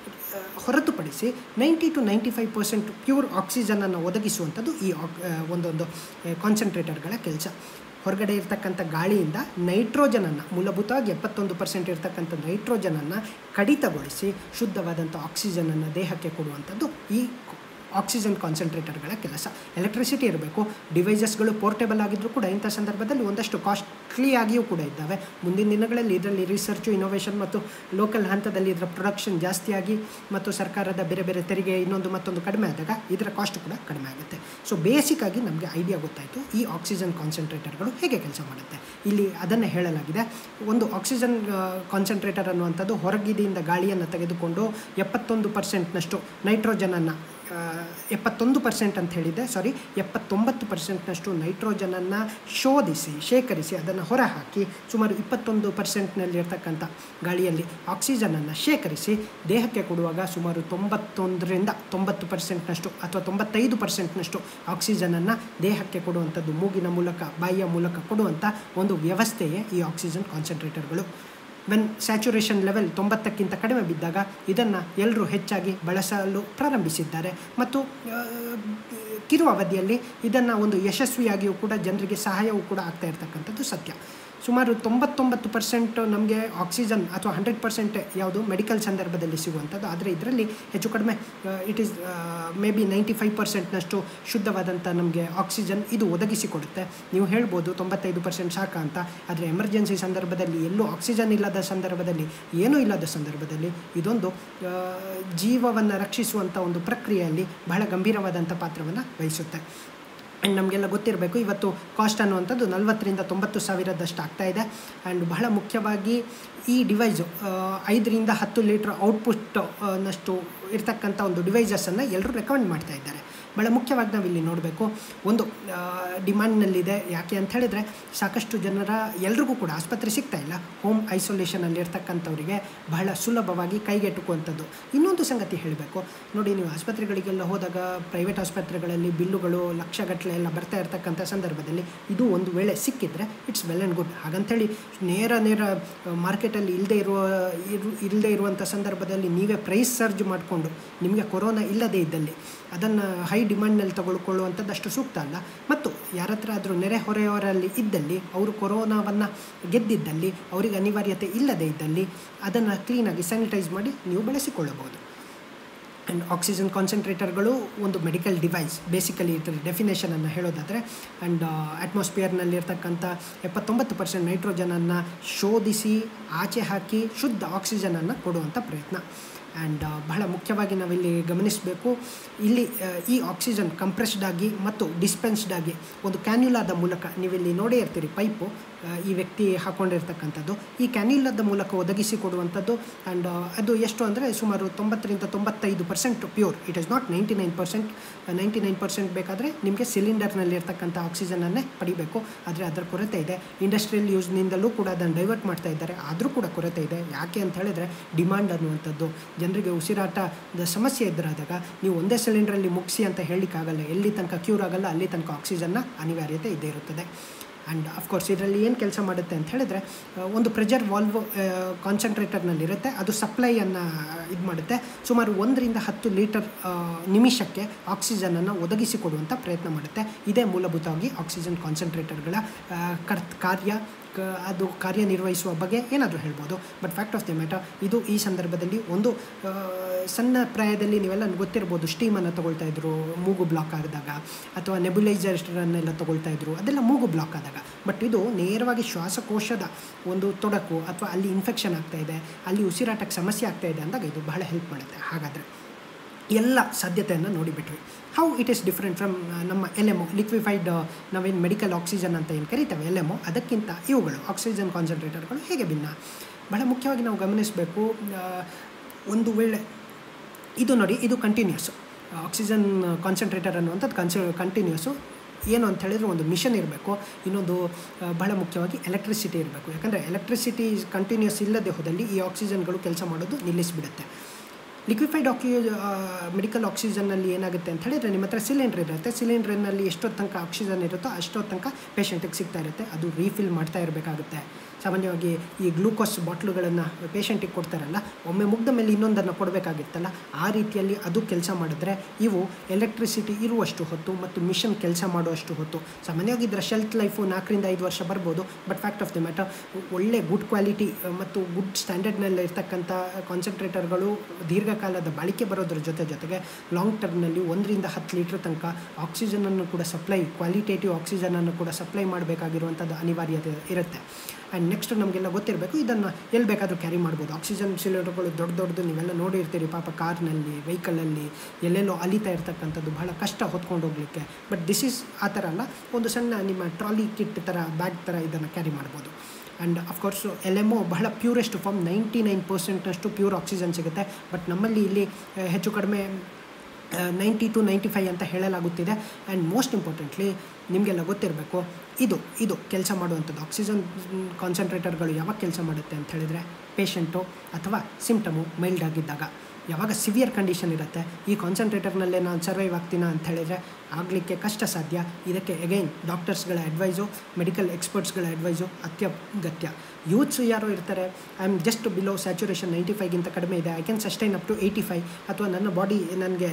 ಹೊರತುಪಡಿಸಿ ninety two ninety five percent pure ಆಕ್ಸಿಜನನ್ನು ಒದಗಿಸುವಂಥದ್ದು ಈ ಒಂದೊಂದು ಕಾನ್ಸಂಟ್ರೇಟರ್ಗಳ ಕೆಲಸ ಹೊರಗಡೆ ಇರ್ತಕ್ಕಂಥ ಗಾಳಿಯಿಂದ ನೈಟ್ರೋಜನನ್ನು ಮೂಲಭೂತವಾಗಿ ಎಪ್ಪತ್ತೊಂದು ಪರ್ಸೆಂಟ್ ಇರ್ತಕ್ಕಂಥ ನೈಟ್ರೋಜನನ್ನು ಕಡಿತಗೊಳಿಸಿ ಶುದ್ಧವಾದಂಥ ಆಕ್ಸಿಜನನ್ನು ದೇಹಕ್ಕೆ ಕೊಡುವಂಥದ್ದು ಈ ಆಕ್ಸಿಜನ್ ಕಾನ್ಸಂಟ್ರೇಟರ್ಗಳ ಕೆಲಸ ಎಲೆಕ್ಟ್ರಿಸಿಟಿ ಇರಬೇಕು ಡಿವೈಸಸ್ಗಳು ಪೋರ್ಟೇಬಲ್ ಆಗಿದ್ದರೂ ಕೂಡ ಇಂಥ ಸಂದರ್ಭದಲ್ಲಿ ಒಂದಷ್ಟು ಕಾಸ್ಟ್ಲಿಯಾಗಿಯೂ ಕೂಡ ಇದ್ದಾವೆ ಮುಂದಿನ ದಿನಗಳಲ್ಲಿ ಇದರಲ್ಲಿ ರಿಸರ್ಚು ಇನೋವೇಷನ್ ಮತ್ತು ಲೋಕಲ್ ಹಂತದಲ್ಲಿ ಇದರ ಪ್ರೊಡಕ್ಷನ್ ಜಾಸ್ತಿಯಾಗಿ ಮತ್ತು ಸರ್ಕಾರದ ಬೇರೆ ಬೇರೆ ತೆರಿಗೆ ಇನ್ನೊಂದು ಮತ್ತೊಂದು ಕಡಿಮೆ ಆದಾಗ ಇದರ ಕಾಸ್ಟ್ ಕೂಡ ಕಡಿಮೆ ಆಗುತ್ತೆ ಸೊ ಬೇಸಿಕ್ಕಾಗಿ ನಮಗೆ ಐಡಿಯಾ ಗೊತ್ತಾಯಿತು ಈ ಆಕ್ಸಿಜನ್ ಕಾನ್ಸಂಟ್ರೇಟರ್ಗಳು ಹೇಗೆ ಕೆಲಸ ಮಾಡುತ್ತೆ ಇಲ್ಲಿ ಅದನ್ನೇ ಹೇಳಲಾಗಿದೆ ಒಂದು ಆಕ್ಸಿಜನ್ ಕಾನ್ಸಂಟ್ರೇಟರ್ ಅನ್ನುವಂಥದ್ದು ಹೊರಗಿದಿಂದ ಗಾಳಿಯನ್ನು ತೆಗೆದುಕೊಂಡು ಎಪ್ಪತ್ತೊಂದು ಪರ್ಸೆಂಟ್ನಷ್ಟು ನೈಟ್ರೋಜನನ್ನು ಎಪ್ಪತ್ತೊಂದು ಪರ್ಸೆಂಟ್ ಅಂತ ಹೇಳಿದ್ದೆ ಸಾರಿ ಎಪ್ಪತ್ತೊಂಬತ್ತು ಪರ್ಸೆಂಟ್ನಷ್ಟು ನೈಟ್ರೋಜನನ್ನು ಶೋಧಿಸಿ ಶೇಖರಿಸಿ ಅದನ್ನು ಹೊರಹಾಕಿ ಸುಮಾರು ಇಪ್ಪತ್ತೊಂದು ಪರ್ಸೆಂಟ್ನಲ್ಲಿರ್ತಕ್ಕಂಥ ಗಾಳಿಯಲ್ಲಿ ಆಕ್ಸಿಜನನ್ನು ಶೇಖರಿಸಿ ದೇಹಕ್ಕೆ ಕೊಡುವಾಗ ಸುಮಾರು ತೊಂಬತ್ತೊಂದರಿಂದ ತೊಂಬತ್ತು ಪರ್ಸೆಂಟ್ನಷ್ಟು ಅಥವಾ ತೊಂಬತ್ತೈದು ಪರ್ಸೆಂಟ್ನಷ್ಟು ಆಕ್ಸಿಜನನ್ನು ದೇಹಕ್ಕೆ ಕೊಡುವಂಥದ್ದು ಮೂಗಿನ ಮೂಲಕ ಬಾಯಿಯ ಮೂಲಕ ಕೊಡುವಂಥ ಒಂದು ವ್ಯವಸ್ಥೆಯೇ ಈ ಆಕ್ಸಿಜನ್ ಕಾನ್ಸಂಟ್ರೇಟರ್ಗಳು ವೆನ್ ಸ್ಯಾಚುರೇಷನ್ ಲೆವೆಲ್ ತೊಂಬತ್ತಕ್ಕಿಂತ ಕಡಿಮೆ ಬಿದ್ದಾಗ ಇದನ್ನು ಎಲ್ಲರೂ ಹೆಚ್ಚಾಗಿ ಬಳಸಲು ಪ್ರಾರಂಭಿಸಿದ್ದಾರೆ ಮತ್ತು ಕಿರು ಅವಧಿಯಲ್ಲಿ ಇದನ್ನು ಒಂದು ಯಶಸ್ವಿಯಾಗಿಯೂ ಕೂಡ ಜನರಿಗೆ ಸಹಾಯವೂ ಕೂಡ ಆಗ್ತಾ ಇರ್ತಕ್ಕಂಥದ್ದು ಸತ್ಯ ಸುಮಾರು ತೊಂಬತ್ತೊಂಬತ್ತು ಪರ್ಸೆಂಟ್ ನಮಗೆ ಆಕ್ಸಿಜನ್ ಅಥವಾ ಹಂಡ್ರೆಡ್ ಪರ್ಸೆಂಟ್ ಯಾವುದು ಮೆಡಿಕಲ್ ಸಂದರ್ಭದಲ್ಲಿ ಸಿಗುವಂಥದ್ದು ಆದರೆ ಇದರಲ್ಲಿ ಹೆಚ್ಚು ಕಡಿಮೆ it is maybe ninety five ಪರ್ಸೆಂಟ್ನಷ್ಟು ಶುದ್ಧವಾದಂಥ ನಮಗೆ ಆಕ್ಸಿಜನ್ ಇದು ಒದಗಿಸಿಕೊಡುತ್ತೆ ನೀವು ಹೇಳ್ಬೋದು ತೊಂಬತ್ತೈದು ಪರ್ಸೆಂಟ್ ಸಾಕ ಅಂತ ಆದರೆ ಎಮರ್ಜೆನ್ಸಿ ಸಂದರ್ಭದಲ್ಲಿ ಎಲ್ಲೂ ಆಕ್ಸಿಜನ್ ಇಲ್ಲದ ಸಂದರ್ಭದಲ್ಲಿ ಏನೂ ಇಲ್ಲದ ಸಂದರ್ಭದಲ್ಲಿ ಇದೊಂದು ಜೀವವನ್ನು ರಕ್ಷಿಸುವಂಥ ಒಂದು ಪ್ರಕ್ರಿಯೆಯಲ್ಲಿ ಬಹಳ ಗಂಭೀರವಾದಂಥ ಪಾತ್ರವನ್ನು ವಹಿಸುತ್ತೆ ಆ್ಯಂಡ್ ನಮಗೆಲ್ಲ ಗೊತ್ತಿರಬೇಕು ಇವತ್ತು ಕಾಸ್ಟ್ ಅನ್ನುವಂಥದ್ದು ನಲ್ವತ್ತರಿಂದ ತೊಂಬತ್ತು ಸಾವಿರದಷ್ಟು ಆಗ್ತಾ ಇದೆ ಆ್ಯಂಡ್ ಬಹಳ ಮುಖ್ಯವಾಗಿ ಈ ಡಿವೈಸು ಐದರಿಂದ ಹತ್ತು ಲೀಟ್ರ್ ಔಟ್ಪುಟ್ ನಷ್ಟು ಇರ್ತಕ್ಕಂಥ ಒಂದು ಡಿವೈಸಸನ್ನು ಎಲ್ಲರೂ ರೆಕಮೆಂಡ್ ಮಾಡ್ತಾ ಇದ್ದಾರೆ ಭಾಳ ಮುಖ್ಯವಾಗಿ ನಾವಿಲ್ಲಿ ನೋಡಬೇಕು ಒಂದು ಡಿಮ್ಯಾಂಡ್ನಲ್ಲಿದೆ ಯಾಕೆ ಅಂತ ಹೇಳಿದರೆ ಸಾಕಷ್ಟು ಜನರ ಎಲ್ರಿಗೂ ಕೂಡ ಆಸ್ಪತ್ರೆ ಸಿಗ್ತಾ ಇಲ್ಲ ಹೋಮ್ ಐಸೋಲೇಷನಲ್ಲಿ ಇರ್ತಕ್ಕಂಥವರಿಗೆ ಬಹಳ ಸುಲಭವಾಗಿ ಕೈಗೆಟುಕುವಂಥದ್ದು ಇನ್ನೊಂದು ಸಂಗತಿ ಹೇಳಬೇಕು ನೋಡಿ ನೀವು ಆಸ್ಪತ್ರೆಗಳಿಗೆಲ್ಲ ಹೋದಾಗ ಪ್ರೈವೇಟ್ ಆಸ್ಪತ್ರೆಗಳಲ್ಲಿ ಬಿಲ್ಲುಗಳು ಲಕ್ಷಗಟ್ಟಲೆ ಎಲ್ಲ ಬರ್ತಾ ಇರ್ತಕ್ಕಂಥ ಸಂದರ್ಭದಲ್ಲಿ ಇದು ಒಂದು ವೇಳೆ ಸಿಕ್ಕಿದ್ರೆ ಇಟ್ಸ್ ವೆಲ್ ಆ್ಯಂಡ್ ಗುಡ್ ಹಾಗಂತೇಳಿ ನೇರ ನೇರ ಮಾರ್ಕೆಟಲ್ಲಿ ಇಲ್ಲದೆ ಇರುವ ಇರು ಇಲ್ಲದೆ ಇರುವಂಥ ಸಂದರ್ಭದಲ್ಲಿ ನೀವೇ ಪ್ರೈಸ್ ಸರ್ಜ್ ಮಾಡಿಕೊಂಡು ನಿಮಗೆ ಕೊರೋನಾ ಇಲ್ಲದೇ ಇದ್ದಲ್ಲಿ ಅದನ್ನು ಹೈ ಡಿಮ್ಯಾಂಡ್ನಲ್ಲಿ ತಗೊಳ್ಕೊಳ್ಳುವಂಥದ್ದು ಅಷ್ಟು ಸೂಕ್ತ ಅಲ್ಲ ಮತ್ತು ಯಾರ ಹತ್ರ ಆದರೂ ನೆರೆ ಹೊರೆಯವರಲ್ಲಿ ಇದ್ದಲ್ಲಿ ಅವರು ಕೊರೋನಾವನ್ನು ಗೆದ್ದಿದ್ದಲ್ಲಿ ಅವರಿಗೆ ಅನಿವಾರ್ಯತೆ ಇಲ್ಲದೇ ಇದ್ದಲ್ಲಿ ಅದನ್ನು ಕ್ಲೀನಾಗಿ ಸ್ಯಾನಿಟೈಸ್ ಮಾಡಿ ನೀವು ಬಳಸಿಕೊಳ್ಳಬಹುದು ಆ್ಯಂಡ್ ಆಕ್ಸಿಜನ್ ಕಾನ್ಸಂಟ್ರೇಟರ್ಗಳು ಒಂದು ಮೆಡಿಕಲ್ ಡಿವೈಸ್ ಬೇಸಿಕಲಿ ಇದರ ಡೆಫಿನೇಷನನ್ನು ಹೇಳೋದಾದರೆ ಆ್ಯಂಡ್ ಅಟ್ಮಾಸ್ಫಿಯರ್ನಲ್ಲಿರ್ತಕ್ಕಂಥ ಎಪ್ಪತ್ತೊಂಬತ್ತು ಪರ್ಸೆಂಟ್ ನೈಟ್ರೋಜನನ್ನು ಶೋಧಿಸಿ ಆಚೆ ಹಾಕಿ ಶುದ್ಧ ಆಕ್ಸಿಜನನ್ನು ಕೊಡುವಂಥ ಪ್ರಯತ್ನ ಆ್ಯಂಡ್ ಬಹಳ ಮುಖ್ಯವಾಗಿ ನಾವಿಲ್ಲಿ ಗಮನಿಸಬೇಕು ಇಲ್ಲಿ ಈ ಆಕ್ಸಿಜನ್ ಕಂಪ್ರೆಸ್ಡ್ ಆಗಿ ಮತ್ತು ಡಿಸ್ಪೆನ್ಸ್ಡ್ ಆಗಿ ಒಂದು ಕ್ಯಾನ್ಯುಲಾದ ಮೂಲಕ ನೀವಿಲ್ಲಿ ನೋಡೇ ಇರ್ತೀರಿ ಪೈಪು ಈ ವ್ಯಕ್ತಿ ಹಾಕ್ಕೊಂಡಿರ್ತಕ್ಕಂಥದ್ದು ಈ ಕ್ಯಾನ್ಯುಲಾದ ಮೂಲಕ ಒದಗಿಸಿ ಕೊಡುವಂಥದ್ದು ಆ್ಯಂಡ್ ಅದು ಎಷ್ಟು ಅಂದರೆ ಸುಮಾರು ತೊಂಬತ್ತರಿಂದ ತೊಂಬತ್ತೈದು percent pure it is not ninety nine percent ninety nine percent ಬೇಕಾದರೆ ನಿಮಗೆ ಸಿಲಿಂಡರ್ನಲ್ಲಿರ್ತಕ್ಕಂಥ ಆಕ್ಸಿಜನನ್ನೇ ಪಡಿಬೇಕು ಆದರೆ ಅದರ ಕೊರತೆ ಇದೆ ಇಂಡಸ್ಟ್ರಿಯಲ್ ಯೂಸ್ನಿಂದಲೂ ಕೂಡ ಅದನ್ನು ಡೈವರ್ಟ್ ಮಾಡ್ತಾ ಇದ್ದಾರೆ ಆದರೂ ಕೂಡ ಕೊರತೆ ಇದೆ ಯಾಕೆ ಅಂತ ಹೇಳಿದ್ರೆ ಡಿಮಾಂಡ್ ಅನ್ನುವಂಥದ್ದು ಜನರಿಗೆ ಉಸಿರಾಟದ ಸಮಸ್ಯೆ ಎದುರಾದಾಗ ನೀವು ಒಂದೇ ಸಿಲಿಂಡ್ರಲ್ಲಿ ಮುಗಿಸಿ ಅಂತ ಹೇಳಲಿಕ್ಕಾಗಲ್ಲ ಎಲ್ಲಿ ತನಕ ಕ್ಯೂರ್ ಆಗಲ್ಲ ಅಲ್ಲಿ ತನಕ ಆಕ್ಸಿಜನ್ನ ಅನಿವಾರ್ಯತೆ ಇದ್ದೇ ಇರುತ್ತದೆ ಆ್ಯಂಡ್ ಅಫ್ಕೋರ್ಸ್ ಇದರಲ್ಲಿ ಏನು ಕೆಲಸ ಮಾಡುತ್ತೆ ಅಂತ ಹೇಳಿದ್ರೆ ಆ, ಒಂದು ಪ್ರೆಷರ್ ವಾಲ್ವ್ ಕಾನ್ಸಂಟ್ರೇಟರ್ನಲ್ಲಿರುತ್ತೆ ಅದು ಸಪ್ಲೈಯನ್ನು ಇದು ಮಾಡುತ್ತೆ ಸುಮಾರು ಒಂದರಿಂದ ಹತ್ತು ಲೀಟರ್ ಆ, ನಿಮಿಷಕ್ಕೆ ಆಕ್ಸಿಜನನ್ನು ಒದಗಿಸಿಕೊಡುವಂಥ ಪ್ರಯತ್ನ ಮಾಡುತ್ತೆ ಇದೇ ಮೂಲಭೂತವಾಗಿ ಆಕ್ಸಿಜನ್ ಕಾನ್ಸಂಟ್ರೇಟರ್ಗಳ ಆ, ಕರ್ತ್ ಕಾರ್ಯ ಕ- ಅದು ಕಾರ್ಯನಿರ್ವಹಿಸುವ ಬಗ್ಗೆ ಏನಾದರೂ ಹೇಳ್ಬೋದು but fact of the matter ಇದು ಈ ಸಂದರ್ಭದಲ್ಲಿ ಒಂದು ಆ, ಸಣ್ಣ ಪ್ರಾಯದಲ್ಲಿ ನೀವೆಲ್ಲ ಗೊತ್ತಿರ್ಬೋದು ಸ್ಟೀಮನ್ನು ತಗೊಳ್ತಾ ಇದ್ರು ಮೂಗು ಬ್ಲಾಕ್ ಆದಾಗ ಅಥವಾ ನೆಬುಲೈಸರ್ಸ್ಗಳನ್ನೆಲ್ಲ ತಗೊಳ್ತಾ ಇದ್ರು ಅದೆಲ್ಲ ಮೂಗು ಬ್ಲಾಕ್ ಆದಾಗ ಬಟ್ ಇದು ನೇರವಾಗಿ ಶ್ವಾಸಕೋಶದ ಒಂದು ತೊಡಕು ಅಥವಾ ಅಲ್ಲಿ ಇನ್ಫೆಕ್ಷನ್ ಆಗ್ತಾ ಇದೆ ಅಲ್ಲಿ ಉಸಿರಾಟಕ್ಕೆ ಸಮಸ್ಯೆ ಆಗ್ತಾ ಇದೆ ಅಂದಾಗ ಇದು ಬಹಳ ಹೆಲ್ಪ್ ಮಾಡುತ್ತೆ ಹಾಗಾದರೆ ಎಲ್ಲ ಸಾಧ್ಯತೆಯನ್ನು ನೋಡಿಬಿಟ್ವಿ how it is different from ನಮ್ಮ ಎಲ್ ಎಮ್ ಲಿಕ್ವಿಫೈಡ್ ನಾವೇನು ಮೆಡಿಕಲ್ ಆಕ್ಸಿಜನ್ ಅಂತ ಏನು ಕರಿತೇವೆ ಎಲ್ ಎಮ್ ಅದಕ್ಕಿಂತ ಇವುಗಳು ಆಕ್ಸಿಜನ್ ಕಾನ್ಸಂಟ್ರೇಟರ್ಗಳು ಹೇಗೆ ಭಿನ್ನ ಬಹಳ ಮುಖ್ಯವಾಗಿ ನಾವು ಗಮನಿಸಬೇಕು ಒಂದು ವೇಳೆ ಇದು ನೋಡಿ ಇದು ಕಂಟಿನ್ಯೂಸ್ ಆಕ್ಸಿಜನ್ ಕಾನ್ಸಂಟ್ರೇಟರ್ ಅನ್ನುವಂಥದ್ದು ಕನ್ಸ ಕಂಟಿನ್ಯೂಸು ಏನು ಅಂತ ಹೇಳಿದ್ರೆ ಒಂದು ಮಿಷನ್ ಇರಬೇಕು ಇನ್ನೊಂದು ಆ, ಬಹಳ ಮುಖ್ಯವಾಗಿ ಎಲೆಕ್ಟ್ರಿಸಿಟಿ ಇರಬೇಕು ಯಾಕಂದರೆ ಎಲೆಕ್ಟ್ರಿಸಿಟಿ ಕಂಟಿನ್ಯೂಸ್ ಇಲ್ಲದೆ ಹೋದಲ್ಲಿ ಈ ಆಕ್ಸಿಜನ್ಗಳು ಕೆಲಸ ಮಾಡೋದು ನಿಲ್ಲಿಸಿಬಿಡುತ್ತೆ ಲಿಕ್ವಿಫೈಡ್ ಆಕ್ಸಿ ಮೆಡಿಕಲ್ ಆಕ್ಸಿಜನ್ನಲ್ಲಿ ಏನಾಗುತ್ತೆ ಅಂತ ಹೇಳಿದ್ರೆ ನಿಮ್ಮ ಹತ್ರ ಸಿಲಿಂಡ್ರ್ ಇರುತ್ತೆ ಸಿಲಿಂಡ್ರಿನಲ್ಲಿ ಎಷ್ಟೊತ್ತು ತನಕ ಆಕ್ಸಿಜನ್ ಇರುತ್ತೋ ಅಷ್ಟೊತ್ತು ತನಕ ಪೇಷಂಟಿಗೆ ಸಿಗ್ತಾ ಇರುತ್ತೆ ಅದು ರೀಫಿಲ್ ಮಾಡ್ತಾ ಇರಬೇಕಾಗುತ್ತೆ ಸಾಮಾನ್ಯವಾಗಿ ಈ ಗ್ಲೂಕೋಸ್ ಬಾಟ್ಲುಗಳನ್ನು ಪೇಷಂಟಿಗೆ ಕೊಡ್ತಾರಲ್ಲ ಒಮ್ಮೆ ಮುಗ್ದ ಮೇಲೆ ಇನ್ನೊಂದನ್ನು ಕೊಡಬೇಕಾಗಿತ್ತಲ್ಲ ಆ ರೀತಿಯಲ್ಲಿ ಅದು ಕೆಲಸ ಮಾಡಿದ್ರೆ ಇವು ಎಲೆಕ್ಟ್ರಿಸಿಟಿ ಇರುವಷ್ಟು ಹೊತ್ತು ಮತ್ತು ಮಿಷನ್ ಕೆಲಸ ಮಾಡುವಷ್ಟು ಹೊತ್ತು ಸಾಮಾನ್ಯವಾಗಿ ಇದರ ಶೆಲ್ಫ್ ಲೈಫು ನಾಲ್ಕರಿಂದ ಐದು ವರ್ಷ ಬರ್ಬೋದು but fact of the matter ಒಳ್ಳೆ ಗುಡ್ ಕ್ವಾಲಿಟಿ ಮತ್ತು ಗುಡ್ ಸ್ಟ್ಯಾಂಡರ್ಡ್ನಲ್ಲಿ ಇರ್ತಕ್ಕಂಥ ಕಾನ್ಸಂಟ್ರೇಟರ್ಗಳು ದೀರ್ಘಕಾಲದ ಬಾಳಿಕೆ ಬರೋದ್ರ ಜೊತೆ ಜೊತೆಗೆ ಲಾಂಗ್ ಟರ್ಮ್ನಲ್ಲಿ ಒಂದರಿಂದ ಹತ್ತು ಲೀಟ್ರ್ ತನಕ ಆಕ್ಸಿಜನನ್ನು ಕೂಡ ಸಪ್ಲೈ ಕ್ವಾಲಿಟೇಟಿವ್ ಆಕ್ಸಿಜನನ್ನು ಕೂಡ ಸಪ್ಲೈ ಮಾಡಬೇಕಾಗಿರುವಂಥದ್ದು ಅನಿವಾರ್ಯತೆ ಇರುತ್ತೆ ಆ್ಯಂಡ್ ನೆಕ್ಸ್ಟ್ ನಮಗೆಲ್ಲ ಗೊತ್ತಿರಬೇಕು ಇದನ್ನು ಎಲ್ಲಿ ಬೇಕಾದರೂ ಕ್ಯಾರಿ ಮಾಡ್ಬೋದು ಆಕ್ಸಿಜನ್ ಸಿಲಿಂಡರ್ಗಳು ದೊಡ್ಡ ದೊಡ್ಡದು ನೀವೆಲ್ಲ ನೋಡಿರ್ತೀರಿ ಪಾಪ ಕಾರ್ನಲ್ಲಿ ವೆಹಿಕಲಲ್ಲಿ ಎಲ್ಲೆಲ್ಲೋ ಅಲಿತಾ ಇರ್ತಕ್ಕಂಥದ್ದು ಬಹಳ ಕಷ್ಟ ಹೊತ್ಕೊಂಡು ಹೋಗಲಿಕ್ಕೆ ಬಟ್ ದಿಸ್ ಈಸ್ ಆ ಥರ ಅಲ್ಲ ಒಂದು ಸಣ್ಣ ನಿಮ್ಮ ಟ್ರಾಲಿ ಕಿಟ್ ಥರ ಬ್ಯಾಗ್ ಥರ ಇದನ್ನು ಕ್ಯಾರಿ ಮಾಡ್ಬೋದು and of course L M O ಬಹಳ ಪ್ಯೂರೆಸ್ಟ್ ಫಾರ್ಮ್ ನೈಂಟಿ ನೈನ್ ಪರ್ಸೆಂಟಷ್ಟು ಪ್ಯೂರ್ ಆಕ್ಸಿಜನ್ ಸಿಗುತ್ತೆ ಬಟ್ ನಮ್ಮಲ್ಲಿ ಇಲ್ಲಿ ಆ, ಹೆಚ್ಚು ಕಡಿಮೆ ನೈಂಟಿ ಟು ನೈಂಟಿ ಫೈವ್ ಅಂತ ಹೇಳಲಾಗುತ್ತಿದೆ ಆ್ಯಂಡ್ ಮೋಸ್ಟ್ ಇಂಪಾರ್ಟೆಂಟ್ಲಿ ನಿಮಗೆಲ್ಲ ಗೊತ್ತಿರಬೇಕು ಇದು ಇದು ಕೆಲಸ ಮಾಡುವಂಥದ್ದು ಆಕ್ಸಿಜನ್ ಕಾನ್ಸಂಟ್ರೇಟರ್ಗಳು ಯಾವಾಗ ಕೆಲಸ ಮಾಡುತ್ತೆ ಅಂತ ಹೇಳಿದರೆ ಪೇಷಂಟು ಅಥವಾ ಸಿಮ್ಟಮು ಮೈಲ್ಡ್ ಆಗಿದ್ದಾಗ ಯಾವಾಗ ಸಿವಿಯರ್ ಕಂಡೀಷನ್ ಇರುತ್ತೆ ಈ ಕಾನ್ಸಂಟ್ರೇಟರ್ನಲ್ಲೇ ನಾನು ಸರ್ವೈವ್ ಆಗ್ತೀನಾ ಅಂತ ಹೇಳಿದರೆ ಆಗಲಿಕ್ಕೆ ಕಷ್ಟ ಸಾಧ್ಯ ಇದಕ್ಕೆ ಅಗೈನ್ ಡಾಕ್ಟರ್ಸ್ಗಳ ಅಡ್ವೈಸು ಮೆಡಿಕಲ್ ಎಕ್ಸ್ಪರ್ಟ್ಸ್ಗಳ ಅಡ್ವೈಸು ಅತ್ಯಗತ್ಯ ಯೂತ್ಸು ಯಾರೋ ಇರ್ತಾರೆ I am just below saturation ninety ಫೈವ್ಗಿಂತ ಕಡಿಮೆ ಇದೆ I can sustain up to eighty five ಅಥವಾ ನನ್ನ ಬಾಡಿ ನನಗೆ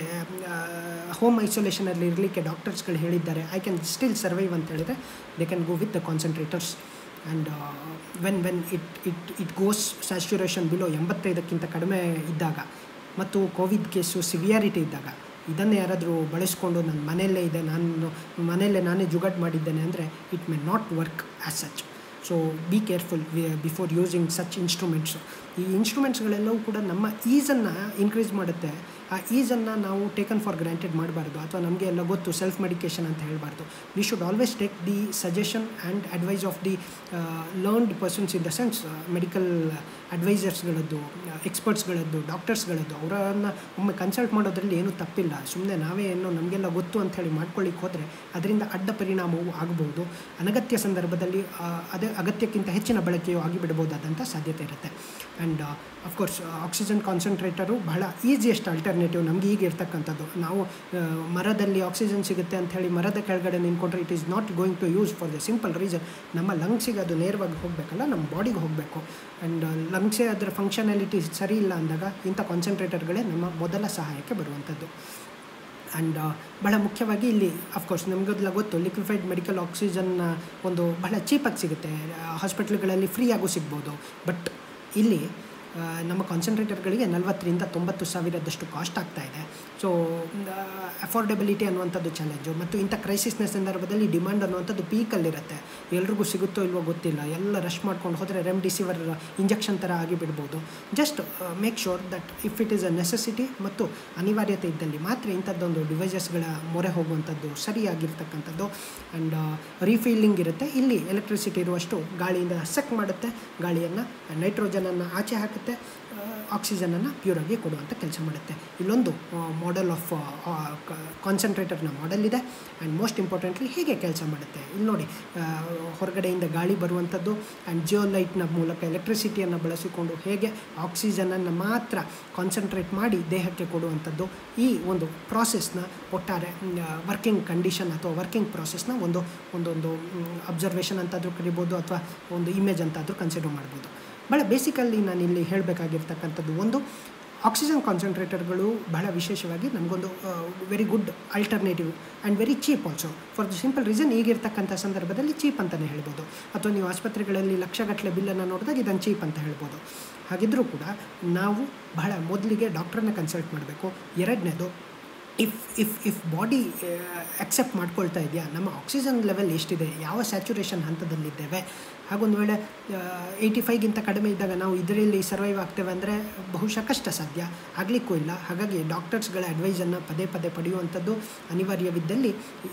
ಹೋಮ್ ಐಸೋಲೇಷನಲ್ಲಿ ಇರಲಿಕ್ಕೆ ಡಾಕ್ಟರ್ಸ್ಗಳು ಹೇಳಿದ್ದಾರೆ ಐ ಕ್ಯಾನ್ ಸ್ಟಿಲ್ ಸರ್ವೈವ್ ಅಂತ ಹೇಳಿದರೆ they can go with the concentrators and when when it it it goes saturation below ಎಂಬತ್ತೈದಕ್ಕಿಂತ ಕಡಿಮೆ ಇದ್ದಾಗ ಮತ್ತು ಕೋವಿಡ್ ಕೇಸು ಸಿವಿಯಾರಿಟಿ ಇದ್ದಾಗ ಇದನ್ನು ಯಾರಾದರೂ ಬಳಸ್ಕೊಂಡು ನನ್ನ ಮನೆಯಲ್ಲೇ ಇದೆ ನಾನು ಮನೆಯಲ್ಲೇ ನಾನೇ ಜುಗಾಡ್ ಮಾಡಿದ್ದೇನೆ ಅಂದರೆ it may not work as such so be careful before using such instruments ಈ ಇನ್ಸ್ಟ್ರೂಮೆಂಟ್ಸ್ಗಳೆಲ್ಲವೂ ಕೂಡ ನಮ್ಮ ಈಸನ್ನು ಇನ್ಕ್ರೀಸ್ ಮಾಡುತ್ತೆ ಆ ಈಸನ್ನು ನಾವು ಟೇಕನ್ ಫಾರ್ ಗ್ರಾಂಟೆಡ್ ಮಾಡಬಾರ್ದು ಅಥವಾ ನಮಗೆ ಎಲ್ಲ ಗೊತ್ತು ಸೆಲ್ಫ್ ಮೆಡಿಕೇಷನ್ ಅಂತ ಹೇಳಬಾರ್ದು we should always take the suggestion and advice of the learned persons in the sense medical ಅಡ್ವೈಸರ್ಸ್ಗಳದ್ದು ಎಕ್ಸ್ಪರ್ಟ್ಸ್ಗಳದ್ದು ಡಾಕ್ಟರ್ಸ್ಗಳದ್ದು ಅವರನ್ನು ಒಮ್ಮೆ ಕನ್ಸಲ್ಟ್ ಮಾಡೋದ್ರಲ್ಲಿ ಏನೂ ತಪ್ಪಿಲ್ಲ ಸುಮ್ಮನೆ ನಾವೇ ಏನೋ ನಮಗೆಲ್ಲ ಗೊತ್ತು ಅಂತ ಹೇಳಿ ಮಾಡ್ಕೊಳ್ಳಿಕ್ಕೆ ಹೋದರೆ ಅದರಿಂದ ಅಡ್ಡ ಪರಿಣಾಮವೂ ಆಗಬಹುದು ಅನಗತ್ಯ ಸಂದರ್ಭದಲ್ಲಿ ಆ, ಅದೇ ಅಗತ್ಯಕ್ಕಿಂತ ಹೆಚ್ಚಿನ ಬಳಕೆಯೂ ಆಗಿಬಿಡಬಹುದಾದಂಥ ಸಾಧ್ಯತೆ ಇರುತ್ತೆ ಆ್ಯಂಡ್ ಅಫ್ಕೋರ್ಸ್ ಆಕ್ಸಿಜನ್ ಕಾನ್ಸಂಟ್ರೇಟರು ಬಹಳ ಈಸಿಯೆಸ್ಟ್ ಅಲ್ಟರ್ನೇಟಿವ್ ನಮಗೆ ಈಗ ಇರ್ತಕ್ಕಂಥದ್ದು ನಾವು ಆ, ಮರದಲ್ಲಿ ಆಕ್ಸಿಜನ್ ಸಿಗುತ್ತೆ ಅಂತ ಹೇಳಿ ಮರದ ಕೆಳಗಡೆ ನಿಂತ್ಕೊಂಡ್ರೆ it is not going to use for the simple reason ನಮ್ಮ ಲಂಗ್ಸಿಗೆ ಅದು ನೇರವಾಗಿ ಹೋಗಬೇಕಲ್ಲ ನಮ್ಮ ಬಾಡಿಗೆ ಹೋಗಬೇಕು ಆ್ಯಂಡ್ ಲಂಗ್ಸೇ ಅದರ ಫಂಕ್ಷನಾಲಿಟಿ ಸರಿ ಇಲ್ಲ ಅಂದಾಗ ಇಂಥ ಕಾನ್ಸಂಟ್ರೇಟರ್ಗಳೇ ನಮ್ಮ ಮೊದಲ ಸಹಾಯಕ್ಕೆ ಬರುವಂಥದ್ದು ಆ್ಯಂಡ್ ಬಹಳ ಮುಖ್ಯವಾಗಿ ಇಲ್ಲಿ ಅಫ್ಕೋರ್ಸ್ ನಮಗೆಲ್ಲ ಗೊತ್ತು ಲಿಕ್ವಿಫೈಡ್ ಮೆಡಿಕಲ್ ಆಕ್ಸಿಜನ್ ಒಂದು ಬಹಳ ಚೀಪಾಗಿ ಸಿಗುತ್ತೆ ಹಾಸ್ಪಿಟ್ಲ್ಗಳಲ್ಲಿ ಫ್ರೀಯಾಗೂ ಸಿಗ್ಬೋದು ಬಟ್ ಇಲ್ಲಿ ಆ, ನಮ್ಮ ಕಾನ್ಸಂಟ್ರೇಟರ್ಗಳಿಗೆ ನಲವತ್ತರಿಂದ ತೊಂಬತ್ತು ಸಾವಿರದಷ್ಟು ಕಾಸ್ಟ್ ಆಗ್ತಾ ಇದೆ ಸೊ ಅಫೋರ್ಡೆಬಿಲಿಟಿ ಅನ್ನುವಂಥದ್ದು ಚಾಲೆಂಜು ಮತ್ತು ಇಂಥ ಕ್ರೈಸಿಸ್ನ ಸಂದರ್ಭದಲ್ಲಿ ಡಿಮಾಂಡ್ ಅನ್ನುವಂಥದ್ದು ಪೀಕಲ್ಲಿರುತ್ತೆ ಎಲ್ರಿಗೂ ಸಿಗುತ್ತೋ ಇಲ್ವೋ ಗೊತ್ತಿಲ್ಲ ಎಲ್ಲ ರಶ್ ಮಾಡ್ಕೊಂಡು ಹೋದರೆ ರೆಮ್ಡಿಸಿವರ್ ಇಂಜೆಕ್ಷನ್ ಥರ ಆಗಿಬಿಡ್ಬೋದು just make sure that if it is a necessity ಮತ್ತು ಅನಿವಾರ್ಯತೆ ಇದ್ದಲ್ಲಿ ಮಾತ್ರ ಇಂಥದ್ದೊಂದು ಡಿವೈಸಸ್ಗಳ ಮೊರೆ ಹೋಗುವಂಥದ್ದು ಸರಿಯಾಗಿರ್ತಕ್ಕಂಥದ್ದು ಆ್ಯಂಡ್ ರೀಫಿಲ್ಲಿಂಗ್ ಇರುತ್ತೆ ಇಲ್ಲಿ ಎಲೆಕ್ಟ್ರಿಸಿಟಿ ಇರುವಷ್ಟು ಗಾಳಿಯಿಂದ ಸೆಕ್ ಮಾಡುತ್ತೆ ಗಾಳಿಯನ್ನು ನೈಟ್ರೋಜನನ್ನು ಆಚೆ ಹಾಕುತ್ತೆ ಆಕ್ಸಿಜನನ್ನು ಪ್ಯೂರಾಗಿ ಕೊಡುವಂಥ ಕೆಲಸ ಮಾಡುತ್ತೆ ಇಲ್ಲೊಂದು ಮಾಡೆಲ್ ಆಫ್ ಕಾನ್ಸಂಟ್ರೇಟರ್ನ ಮಾಡೆಲ್ ಇದೆ ಆ್ಯಂಡ್ ಮೋಸ್ಟ್ ಇಂಪಾರ್ಟೆಂಟ್ಲಿ ಹೇಗೆ ಕೆಲಸ ಮಾಡುತ್ತೆ ಇಲ್ಲಿ ನೋಡಿ ಆ, ಹೊರಗಡೆಯಿಂದ ಗಾಳಿ ಬರುವಂಥದ್ದು ಆ್ಯಂಡ್ ಜಿಯೋ ಲೈಟ್ನ ಮೂಲಕ ಎಲೆಕ್ಟ್ರಿಸಿಟಿಯನ್ನು ಬಳಸಿಕೊಂಡು ಹೇಗೆ ಆಕ್ಸಿಜನನ್ನು ಮಾತ್ರ ಕಾನ್ಸಂಟ್ರೇಟ್ ಮಾಡಿ ದೇಹಕ್ಕೆ ಕೊಡುವಂಥದ್ದು ಈ ಒಂದು ಪ್ರಾಸೆಸ್ನ ಒಟ್ಟಾರೆ ವರ್ಕಿಂಗ್ ಕಂಡೀಷನ್ ಅಥವಾ ವರ್ಕಿಂಗ್ ಪ್ರಾಸೆಸ್ನ ಒಂದು ಒಂದೊಂದು ಅಬ್ಸರ್ವೇಷನ್ ಅಂತಾದರೂ ಕರಿಬೋದು ಅಥವಾ ಒಂದು ಇಮೇಜ್ ಅಂತಾದರೂ ಕನ್ಸಿಡರ್ ಮಾಡ್ಬೋದು ಭಾಳ ಬೇಸಿಕಲ್ಲಿ ನಾನು ಇಲ್ಲಿ ಹೇಳಬೇಕಾಗಿರ್ತಕ್ಕಂಥದ್ದು ಒಂದು ಆಕ್ಸಿಜನ್ ಕಾನ್ಸಂಟ್ರೇಟರ್ಗಳು ಬಹಳ ವಿಶೇಷವಾಗಿ ನಮಗೊಂದು very good alternative and very cheap also for the simple reason ಈಗಿರ್ತಕ್ಕಂಥ ಸಂದರ್ಭದಲ್ಲಿ ಚೀಪ್ ಅಂತಲೇ ಹೇಳ್ಬೋದು ಅಥವಾ ನೀವು ಆಸ್ಪತ್ರೆಗಳಲ್ಲಿ ಲಕ್ಷಗಟ್ಟಲೆ ಬಿಲ್ಲನ್ನು ನೋಡಿದಾಗ ಇದನ್ನು ಚೀಪ್ ಅಂತ ಹೇಳ್ಬೋದು ಹಾಗಿದ್ದರೂ ಕೂಡ ನಾವು ಬಹಳ ಮೊದಲಿಗೆ ಡಾಕ್ಟ್ರನ್ನ ಕನ್ಸಲ್ಟ್ ಮಾಡಬೇಕು ಎರಡನೇದು if if if body accept ಮಾಡ್ಕೊಳ್ತಾ ಇದೆಯಾ ನಮ್ಮ ಆಕ್ಸಿಜನ್ ಲೆವೆಲ್ ಎಷ್ಟಿದೆ ಯಾವ ಸ್ಯಾಚುರೇಷನ್ ಹಂತದಲ್ಲಿದ್ದೇವೆ ಹಾಗೊಂದು ವೇಳೆ ಏಯ್ಟಿ ಫೈವ್ಗಿಂತ ಕಡಿಮೆ ಇದ್ದಾಗ ನಾವು ಇದರಲ್ಲಿ ಸರ್ವೈವ್ ಆಗ್ತೇವೆ ಅಂದರೆ ಬಹುಶಃ ಕಷ್ಟ ಸಾಧ್ಯ ಆಗಲಿಕ್ಕೂ ಇಲ್ಲ ಹಾಗಾಗಿ ಡಾಕ್ಟರ್ಸ್ಗಳ ಅಡ್ವೈಸನ್ನು ಪದೇ ಪದೇ ಪಡೆಯುವಂಥದ್ದು ಅನಿವಾರ್ಯವಿದ್ದಲ್ಲಿ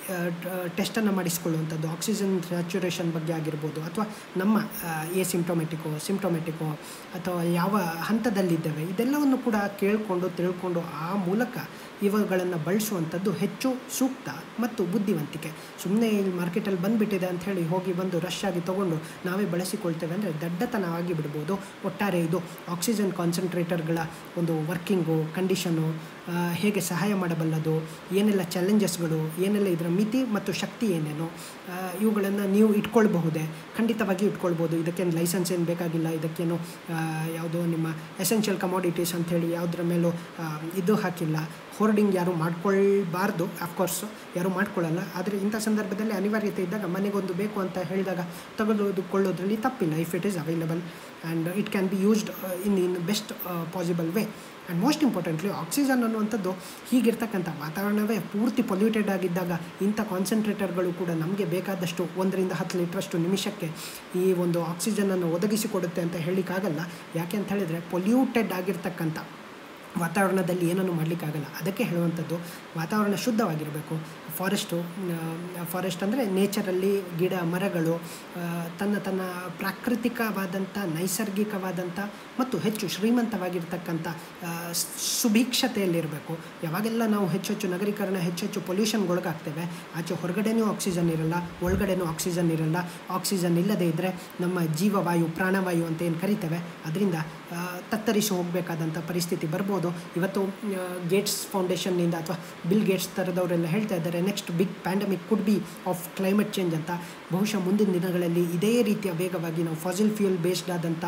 ಟೆಸ್ಟನ್ನು ಮಾಡಿಸ್ಕೊಳ್ಳುವಂಥದ್ದು ಆಕ್ಸಿಜನ್ ಸ್ಯಾಚುರೇಷನ್ ಬಗ್ಗೆ ಆಗಿರ್ಬೋದು ಅಥವಾ ನಮ್ಮ ಎ ಸಿಂಪ್ಟೊಮೆಟಿಕೋ ಸಿಂಪ್ಟೊಮೆಟಿಕೋ ಅಥವಾ ಯಾವ ಹಂತದಲ್ಲಿದ್ದೇವೆ ಇದೆಲ್ಲವನ್ನು ಕೂಡ ಕೇಳಿಕೊಂಡು ತಿಳ್ಕೊಂಡು ಆ ಮೂಲಕ ಇವುಗಳನ್ನು ಬಳಸುವಂಥದ್ದು ಹೆಚ್ಚು ಸೂಕ್ತ ಮತ್ತು ಬುದ್ಧಿವಂತಿಕೆ ಸುಮ್ಮನೆ ಇಲ್ಲಿ ಮಾರ್ಕೆಟಲ್ಲಿ ಬಂದುಬಿಟ್ಟಿದೆ ಅಂಥೇಳಿ ಹೋಗಿ ಬಂದು ರಶ್ ಆಗಿ ತೊಗೊಂಡು ನಾವೇ ಬಳಸಿಕೊಳ್ತೇವೆ ಅಂದರೆ ದಡ್ಡತನವಾಗಿ ಬಿಡ್ಬೋದು ಒಟ್ಟಾರೆ ಇದು ಆಕ್ಸಿಜನ್ ಕಾನ್ಸಂಟ್ರೇಟರ್ಗಳ ಒಂದು ವರ್ಕಿಂಗು ಕಂಡೀಷನು ಹೇಗೆ ಸಹಾಯ ಮಾಡಬಲ್ಲದು ಏನೆಲ್ಲ ಚಾಲೆಂಜಸ್ಗಳು ಏನೆಲ್ಲ ಇದರ ಮಿತಿ ಮತ್ತು ಶಕ್ತಿ ಏನೇನು ಆ, ಇವುಗಳನ್ನು ನೀವು ಇಟ್ಕೊಳ್ಬಹುದೇ ಖಂಡಿತವಾಗಿ ಇಟ್ಕೊಳ್ಬೋದು ಇದಕ್ಕೇನು ಲೈಸೆನ್ಸ್ ಏನು ಬೇಕಾಗಿಲ್ಲ ಇದಕ್ಕೇನು ಆ, ಯಾವುದೋ ನಿಮ್ಮ ಎಸೆನ್ಷಿಯಲ್ ಕಮೋಡಿಟೀಸ್ ಅಂಥೇಳಿ ಯಾವುದ್ರ ಮೇಲೂ ಆ, ಇದು ಹಾಕಿಲ್ಲ ಹೋರ್ಡಿಂಗ್ ಯಾರು ಮಾಡ್ಕೊಳ್ಬಾರ್ದು ಅಫ್ಕೋರ್ಸ್ ಯಾರು ಮಾಡ್ಕೊಳ್ಳಲ್ಲ ಆದರೆ ಇಂಥ ಸಂದರ್ಭದಲ್ಲಿ ಅನಿವಾರ್ಯತೆ ಇದ್ದಾಗ ಮನೆಗೊಂದು ಬೇಕು ಅಂತ ಹೇಳಿದಾಗ ತೆಗೆದುಕೊಳ್ಳೋದ್ರಲ್ಲಿ ತಪ್ಪಿಲ್ಲ if it is available and it can be used in in best possible way and most importantly oxygen ಅನ್ನುವಂಥದ್ದು ಹೀಗಿರ್ತಕ್ಕಂಥ ವಾತಾವರಣವೇ ಪೂರ್ತಿ ಪೊಲ್ಯೂಟೆಡ್ ಆಗಿದ್ದಾಗ ಇಂಥ ಕಾನ್ಸಂಟ್ರೇಟರ್ಗಳು ಕೂಡ ನಮಗೆ ಬೇಕಾದಷ್ಟು ಒಂದರಿಂದ ಹತ್ತು ಲೀಟ್ರಷ್ಟು ನಿಮಿಷಕ್ಕೆ ಈ ಒಂದು ಆಕ್ಸಿಜನನ್ನು ಒದಗಿಸಿಕೊಡುತ್ತೆ ಅಂತ ಹೇಳಲಿಕ್ಕಾಗಲ್ಲ ಯಾಕೆ ಅಂತ ಹೇಳಿದರೆ ಪೊಲ್ಯೂಟೆಡ್ ಆಗಿರ್ತಕ್ಕಂಥ ವಾತಾವರಣದಲ್ಲಿ ಏನನ್ನು ಮಾಡಲಿಕ್ಕಾಗಲ್ಲ ಅದಕ್ಕೆ ಹೇಳುವಂಥದ್ದು ವಾತಾವರಣ ಶುದ್ಧವಾಗಿರಬೇಕು ಫಾರೆಸ್ಟು ಫಾರೆಸ್ಟ್ ಅಂದರೆ ನೇಚರಲ್ಲಿ ಗಿಡ ಮರಗಳು ಆ, ತನ್ನ ತನ್ನ ಪ್ರಾಕೃತಿಕವಾದಂಥ ನೈಸರ್ಗಿಕವಾದಂಥ ಮತ್ತು ಹೆಚ್ಚು ಶ್ರೀಮಂತವಾಗಿರ್ತಕ್ಕಂಥ ಆ, ಸ್- ಸುಭೀಕ್ಷತೆಯಲ್ಲಿರಬೇಕು ಯಾವಾಗೆಲ್ಲ ನಾವು ಹೆಚ್ಚು ಹೆಚ್ಚು ನಗರೀಕರಣ ಹೆಚ್ಚು ಹೆಚ್ಚು ಪೊಲ್ಯೂಷನ್ಗೊಳಗಾಗ್ತೇವೆ ಆಚೆ ಹೊರಗಡೆನೂ ಆಕ್ಸಿಜನ್ ಇರಲ್ಲ ಒಳಗಡೆನೂ ಆಕ್ಸಿಜನ್ ಇರಲ್ಲ ಆಕ್ಸಿಜನ್ ಇಲ್ಲದೇ ಇದ್ದರೆ ನಮ್ಮ ಜೀವವಾಯು ಪ್ರಾಣವಾಯು ಅಂತ ಏನು ಕರಿತೇವೆ ಅದರಿಂದ ಆ, ತತ್ತರಿಸಿ ಹೋಗಬೇಕಾದಂಥ ಪರಿಸ್ಥಿತಿ ಬರ್ಬೋದು ಇವತ್ತು ಆ, ಗೇಟ್ಸ್ ಫೌಂಡೇಶನ್ನಿಂದ ಅಥವಾ ಬಿಲ್ ಗೇಟ್ಸ್ ಥರದವರೆಲ್ಲ ಹೇಳ್ತಾ ಇದ್ದಾರೆ next big pandemic could be of climate change ಅಂತ ಬಹುಶಃ ಮುಂದಿನ ದಿನಗಳಲ್ಲಿ ಇದೇ ರೀತಿಯ ವೇಗವಾಗಿ ನಾವು ಫಾಸಿಲ್ ಫ್ಯೂಯಲ್ ಬೇಸ್ಡ್ ಆದಂಥ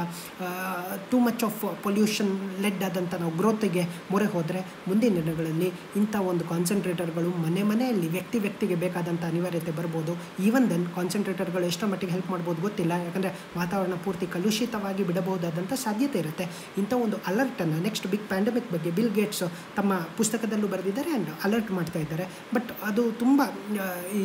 too much of pollution led ಆದಂಥ ನಾವು ಗ್ರೋತಿಗೆ ಮೊರೆ ಹೋದರೆ ಮುಂದಿನ ದಿನಗಳಲ್ಲಿ ಇಂಥ ಒಂದು ಕಾನ್ಸಂಟ್ರೇಟರ್ಗಳು ಮನೆ ಮನೆಯಲ್ಲಿ ವ್ಯಕ್ತಿ ವ್ಯಕ್ತಿಗೆ ಬೇಕಾದಂಥ ಅನಿವಾರ್ಯತೆ ಬರ್ಬೋದು ಈವನ್ ದೆನ್ ಕಾನ್ಸಂಟ್ರೇಟರ್ಗಳು ಎಷ್ಟೋ ಮಟ್ಟಿಗೆ ಹೆಲ್ಪ್ ಮಾಡ್ಬೋದು ಗೊತ್ತಿಲ್ಲ ಯಾಕಂದರೆ ವಾತಾವರಣ ಪೂರ್ತಿ ಕಲುಷಿತವಾಗಿ ಬಿಡಬಹುದಾದಂಥ ಸಾಧ್ಯತೆ ಇರುತ್ತೆ ಇಂಥ ಒಂದು ಅಲರ್ಟನ್ನು ನೆಕ್ಸ್ಟ್ ಬಿಗ್ ಪ್ಯಾಂಡಮಿಕ್ ಬಗ್ಗೆ ಬಿಲ್ ಗೇಟ್ಸ್ ತಮ್ಮ ಪುಸ್ತಕದಲ್ಲೂ ಬರೆದಿದ್ದಾರೆ ಆ್ಯಂಡ್ ಅಲರ್ಟ್ ಮಾಡ್ತಾ ಇದ್ದಾರೆ ಬಟ್ ಅದು ತುಂಬ ಆ, ಈ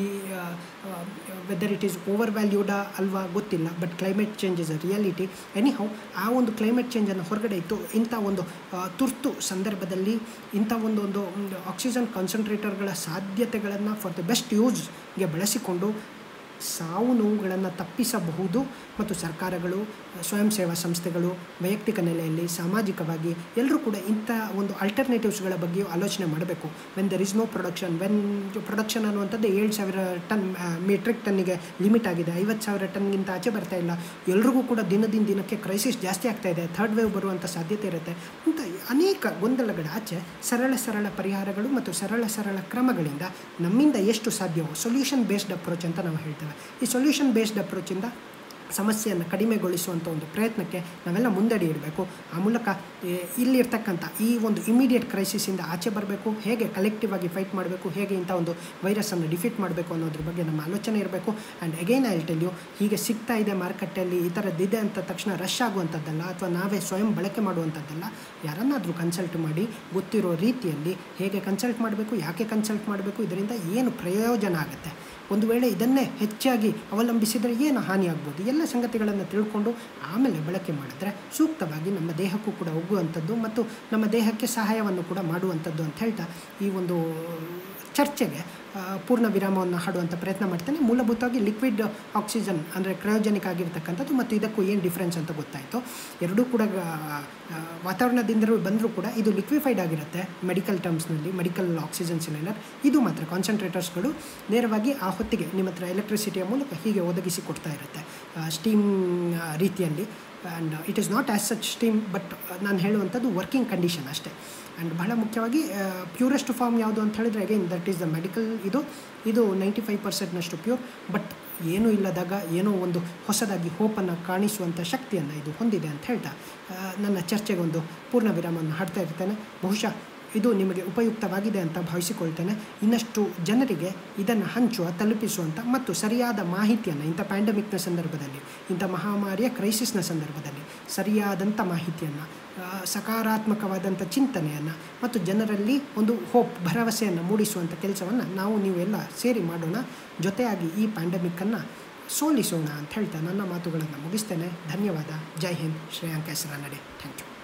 ವೆದರ್ ಇಟ್ ಈಸ್ ಓವರ್ ವ್ಯಾಲ್ಯೂಡಾ ಅಲ್ವಾ ಗೊತ್ತಿಲ್ಲ but climate change is a reality anyhow ಆ ಒಂದು ಕ್ಲೈಮೇಟ್ ಚೇಂಜನ್ನು ಹೊರಗಡೆ ಇತ್ತು ಇಂಥ ಒಂದು ಆ, ತುರ್ತು ಸಂದರ್ಭದಲ್ಲಿ ಇಂಥ ಒಂದು ಒಂದು ಆಕ್ಸಿಜನ್ ಕಾನ್ಸಂಟ್ರೇಟರ್ಗಳ ಸಾಧ್ಯತೆಗಳನ್ನು ಫಾರ್ ದ ಬೆಸ್ಟ್ ಯೂಸ್ಗೆ ಬಳಸಿಕೊಂಡು ಸಾವು ನೋವುಗಳನ್ನು ತಪ್ಪಿಸಬಹುದು ಮತ್ತು ಸರ್ಕಾರಗಳು ಸ್ವಯಂ ಸೇವಾ ಸಂಸ್ಥೆಗಳು ವೈಯಕ್ತಿಕ ನೆಲೆಯಲ್ಲಿ ಸಾಮಾಜಿಕವಾಗಿ ಎಲ್ಲರೂ ಕೂಡ ಇಂಥ ಒಂದು ಅಲ್ಟರ್ನೇಟಿವ್ಸ್ಗಳ ಬಗ್ಗೆಯೂ ಆಲೋಚನೆ ಮಾಡಬೇಕು when there is no production when production ಅನ್ನುವಂಥದ್ದು ಏಳು ಸಾವಿರ ಟನ್ ಮೆಟ್ರಿಕ್ ಟನ್ನಿಗೆ ಲಿಮಿಟ್ ಆಗಿದೆ ಐವತ್ತು ಸಾವಿರ ಟನ್ಗಿಂತ ಆಚೆ ಬರ್ತಾ ಇಲ್ಲ ಎಲ್ರಿಗೂ ಕೂಡ ದಿನದಿಂದ ದಿನಕ್ಕೆ ಕ್ರೈಸಿಸ್ ಜಾಸ್ತಿ ಆಗ್ತಾ ಇದೆ ಥರ್ಡ್ ವೇವ್ ಬರುವಂಥ ಸಾಧ್ಯತೆ ಇರುತ್ತೆ ಇಂಥ ಅನೇಕ ಗೊಂದಲಗಳ ಆಚೆ ಸರಳ ಸರಳ ಪರಿಹಾರಗಳು ಮತ್ತು ಸರಳ ಸರಳ ಕ್ರಮಗಳಿಂದ ನಮ್ಮಿಂದ ಎಷ್ಟು ಸಾಧ್ಯವೋ ಸೊಲ್ಯೂಷನ್ ಬೇಸ್ಡ್ ಅಪ್ರೋಚ್ ಅಂತ ನಾವು ಹೇಳ್ತೇವೆ ಈ ಸೊಲ್ಯೂಷನ್ ಬೇಸ್ಡ್ ಅಪ್ರೋಚಿಂದ ಸಮಸ್ಯೆಯನ್ನು ಕಡಿಮೆಗೊಳಿಸುವಂಥ ಒಂದು ಪ್ರಯತ್ನಕ್ಕೆ ನಾವೆಲ್ಲ ಮುಂದಡಿ ಇಡಬೇಕು ಆ ಮೂಲಕ ಏ, ಇಲ್ಲಿರ್ತಕ್ಕಂಥ ಈ ಒಂದು ಇಮಿಡಿಯೇಟ್ ಕ್ರೈಸಿಸಿಂದ ಆಚೆ ಬರಬೇಕು ಹೇಗೆ ಕಲೆಕ್ಟಿವ್ ಆಗಿ ಫೈಟ್ ಮಾಡಬೇಕು ಹೇಗೆ ಇಂಥ ಒಂದು ವೈರಸ್ಸನ್ನು ಡಿಫೀಟ್ ಮಾಡಬೇಕು ಅನ್ನೋದ್ರ ಬಗ್ಗೆ ನಮ್ಮ ಆಲೋಚನೆ ಇರಬೇಕು and again I tell you ಹೀಗೆ ಸಿಗ್ತಾ ಇದೆ ಮಾರುಕಟ್ಟೆಯಲ್ಲಿ ಈ ಥರದ್ದಿದೆ ಅಂತ ತಕ್ಷಣ ರಶ್ ಆಗುವಂಥದ್ದಲ್ಲ ಅಥವಾ ನಾವೇ ಸ್ವಯಂ ಬಳಕೆ ಮಾಡುವಂಥದ್ದಲ್ಲ ಯಾರನ್ನಾದರೂ ಕನ್ಸಲ್ಟ್ ಮಾಡಿ ಗೊತ್ತಿರೋ ರೀತಿಯಲ್ಲಿ ಹೇಗೆ ಕನ್ಸಲ್ಟ್ ಮಾಡಬೇಕು ಯಾಕೆ ಕನ್ಸಲ್ಟ್ ಮಾಡಬೇಕು ಇದರಿಂದ ಏನು ಪ್ರಯೋಜನ ಆಗುತ್ತೆ ಒಂದು ವೇಳೆ ಇದನ್ನೇ ಹೆಚ್ಚಾಗಿ ಅವಲಂಬಿಸಿದರೆ ಏನು ಹಾನಿ ಆಗ್ಬೋದು ಎಲ್ಲ ಸಂಗತಿಗಳನ್ನು ತಿಳ್ಕೊಂಡು ಆಮೇಲೆ ಬಳಕೆ ಮಾಡಿದ್ರೆ ಸೂಕ್ತವಾಗಿ ನಮ್ಮ ದೇಹಕ್ಕೂ ಕೂಡ ಒಗ್ಗುವಂಥದ್ದು ಮತ್ತು ನಮ್ಮ ದೇಹಕ್ಕೆ ಸಹಾಯವನ್ನು ಕೂಡ ಮಾಡುವಂಥದ್ದು ಅಂತ ಹೇಳ್ತಾ ಈ ಒಂದು ಚರ್ಚೆಗೆ ಆ, ಪೂರ್ಣ ವಿರಾಮವನ್ನು ಹಾಡುವಂಥ ಪ್ರಯತ್ನ ಮಾಡ್ತೇನೆ ಮೂಲಭೂತವಾಗಿ ಲಿಕ್ವಿಡ್ ಆಕ್ಸಿಜನ್ ಅಂದರೆ ಕ್ರಯೋಜನಿಕ್ ಆಗಿರ್ತಕ್ಕಂಥದ್ದು ಮತ್ತು ಇದಕ್ಕೂ ಏನು ಡಿಫ್ರೆನ್ಸ್ ಅಂತ ಗೊತ್ತಾಯಿತು ಎರಡೂ ಕೂಡ ಆ, ಆ, ವಾತಾವರಣದಿಂದಲೂ ಬಂದರೂ ಕೂಡ ಇದು ಲಿಕ್ವಿಫೈಡ್ ಆಗಿರುತ್ತೆ ಮೆಡಿಕಲ್ ಟರ್ಮ್ಸ್ನಲ್ಲಿ ಮೆಡಿಕಲ್ ಆಕ್ಸಿಜನ್ ಸಿಲಿಂಡರ್ ಇದು ಮಾತ್ರ ಕಾನ್ಸಂಟ್ರೇಟರ್ಸ್ಗಳು ನೇರವಾಗಿ ಆ ಹೊತ್ತಿಗೆ ನಿಮ್ಮ ಹತ್ರ ಎಲೆಕ್ಟ್ರಿಸಿಟಿಯ ಮೂಲಕ ಹೀಗೆ ಒದಗಿಸಿ ಕೊಡ್ತಾ ಇರುತ್ತೆ ಸ್ಟೀಮ್ ರೀತಿಯಲ್ಲಿ and it is not as such steam but ನಾನು ಹೇಳುವಂಥದ್ದು ವರ್ಕಿಂಗ್ ಕಂಡೀಷನ್ ಅಷ್ಟೇ ಆ್ಯಂಡ್ ಬಹಳ ಮುಖ್ಯವಾಗಿ ಪ್ಯೂರೆಸ್ಟ್ ಫಾರ್ಮ್ ಯಾವುದು ಅಂತ ಹೇಳಿದ್ರೆ again that is the medical ಇದು ಇದು ನೈಂಟಿ ಫೈವ್ ಪರ್ಸೆಂಟ್ನಷ್ಟು ಪ್ಯೂರ್ ಬಟ್ ಏನೂ ಇಲ್ಲದಾಗ ಏನೋ ಒಂದು ಹೊಸದಾಗಿ ಹೋಪನ್ನು ಕಾಣಿಸುವಂಥ ಶಕ್ತಿಯನ್ನು ಇದು ಹೊಂದಿದೆ ಅಂತ ಹೇಳ್ತಾ ಆ, ನನ್ನ ಚರ್ಚೆಗೆ ಒಂದು ಪೂರ್ಣ ವಿರಾಮವನ್ನು ಹಾಡ್ತಾ ಇರ್ತೇನೆ ಬಹುಶಃ ಇದು ನಿಮಗೆ ಉಪಯುಕ್ತವಾಗಿದೆ ಅಂತ ಭಾವಿಸಿಕೊಳ್ತೇನೆ ಇನ್ನಷ್ಟು ಜನರಿಗೆ ಇದನ್ನು ಹಂಚುವ ತಲುಪಿಸುವಂಥ ಮತ್ತು ಸರಿಯಾದ ಮಾಹಿತಿಯನ್ನು ಇಂಥ ಪ್ಯಾಂಡಮಿಕ್ನ ಸಂದರ್ಭದಲ್ಲಿ ಇಂಥ ಮಹಾಮಾರಿಯ ಕ್ರೈಸಿಸ್ನ ಸಂದರ್ಭದಲ್ಲಿ ಸರಿಯಾದಂಥ ಮಾಹಿತಿಯನ್ನು ಆ, ಸಕಾರಾತ್ಮಕವಾದಂಥ ಚಿಂತನೆಯನ್ನು ಮತ್ತು ಜನರಲ್ಲಿ ಒಂದು ಹೋಪ್ ಭರವಸೆಯನ್ನು ಮೂಡಿಸುವಂಥ ಕೆಲಸವನ್ನು ನಾವು ನೀವೆಲ್ಲ ಸೇರಿ ಮಾಡೋಣ ಜೊತೆಯಾಗಿ ಈ ಪ್ಯಾಂಡಮಿಕ್ಕನ್ನು ಸೋಲಿಸೋಣ ಅಂತ ಹೇಳ್ತಾ ನನ್ನ ಮಾತುಗಳನ್ನು ಮುಗಿಸ್ತೇನೆ ಧನ್ಯವಾದ ಜೈ ಹಿಂದ್ ಶ್ರೇಯಾಂಕ ಹೆಸರ ನಡೆ ಥ್ಯಾಂಕ್ ಯು